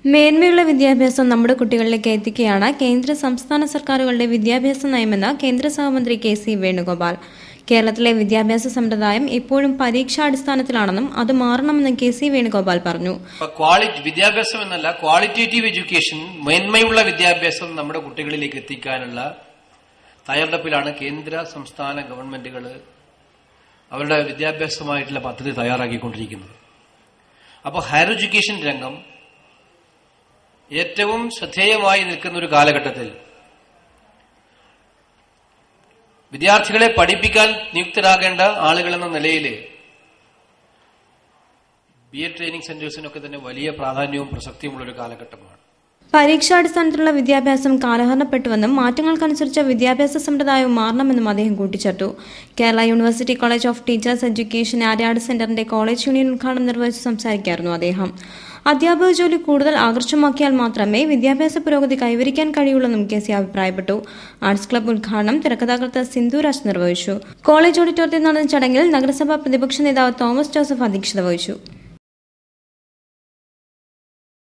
മേന്മയുള്ള വിദ്യാഭ്യാസം നമ്മുടെ കുട്ടികളിലേക്ക് എത്തിക്കുകയാണ് കേന്ദ്ര സംസ്ഥാന സർക്കാരുകളുടെ വിദ്യാഭ്യാസ നയമെന്ന് കേന്ദ്ര സഹമന്ത്രി കെ സി വേണുഗോപാൽ കേരളത്തിലെ വിദ്യാഭ്യാസ സമ്പ്രദായം ഇപ്പോഴും പരീക്ഷാടിസ്ഥാനത്തിലാണെന്നും അത് മാറണമെന്നും കെ സി വേണുഗോപാൽ പറഞ്ഞു ക്വാളിറ്റി വിദ്യാഭ്യാസം എന്നല്ല ക്വാളിറ്റേറ്റീവ് എഡ്യൂക്കേഷൻ മേന്മയുള്ള വിദ്യാഭ്യാസം നമ്മുടെ കുട്ടികളിലേക്ക് എത്തിക്കാനുള്ള തയ്യാറെടുപ്പിലാണ് കേന്ദ്ര സംസ്ഥാന ഗവൺമെന്റുകൾ അവരുടെ വിദ്യാഭ്യാസമായിട്ടുള്ള പദ്ധതി തയ്യാറാക്കിക്കൊണ്ടിരിക്കുന്നത് അപ്പോൾ ഹയർ എഡ്യൂക്കേഷൻ രംഗം ഏറ്റവും ശ്രദ്ധേയമായി നിൽക്കുന്ന ഒരു കാലഘട്ടത്തിൽ വിദ്യാർത്ഥികളെ പഠിപ്പിക്കാൻ നിയുക്തരാകേണ്ട ആളുകളെന്ന നിലയിൽ ബി എഡ് ട്രെയിനിങ് സെന്റേഴ്സിനൊക്കെ തന്നെ വലിയ പ്രാധാന്യവും പ്രസക്തിയുമുള്ള ഒരു കാലഘട്ടമാണ് പരീക്ഷാടിസ്ഥാനത്തിലുള്ള വിദ്യാഭ്യാസം കാലഹരണപ്പെട്ടുവെന്നും മാറ്റങ്ങൾക്കനുസരിച്ച് വിദ്യാഭ്യാസ സമ്പ്രദായവും മാറണമെന്നും അദ്ദേഹം കൂട്ടിച്ചേർത്തു Kerala university college of teachers education Aryad സെന്ററിന്റെ കോളേജ് യൂണിയൻ ഉദ്ഘാടനം നിർവഹിച്ച് സംസാരിക്കായിരുന്നു അദ്ദേഹം അധ്യാപക ജോലി കൂടുതൽ ആകർഷമാക്കിയാൽ മാത്രമേ വിദ്യാഭ്യാസ പുരോഗതി കൈവരിക്കാൻ കഴിയുള്ളൂവെന്നും കെ സി അഭിപ്രായപ്പെട്ടു ആർട്സ് ക്ലബ്ബ് ഉദ്ഘാടനം തിരക്കഥാകൃത്ത് സിന്ധുരാജ് നിർവഹിച്ചു കോളേജ് ഓഡിറ്റോറിയത്തിൽ നടന്ന ചടങ്ങിൽ നഗരസഭാ പ്രതിപക്ഷ നേതാവ് തോമസ് ജോസഫ് അധ്യക്ഷത വഹിച്ചു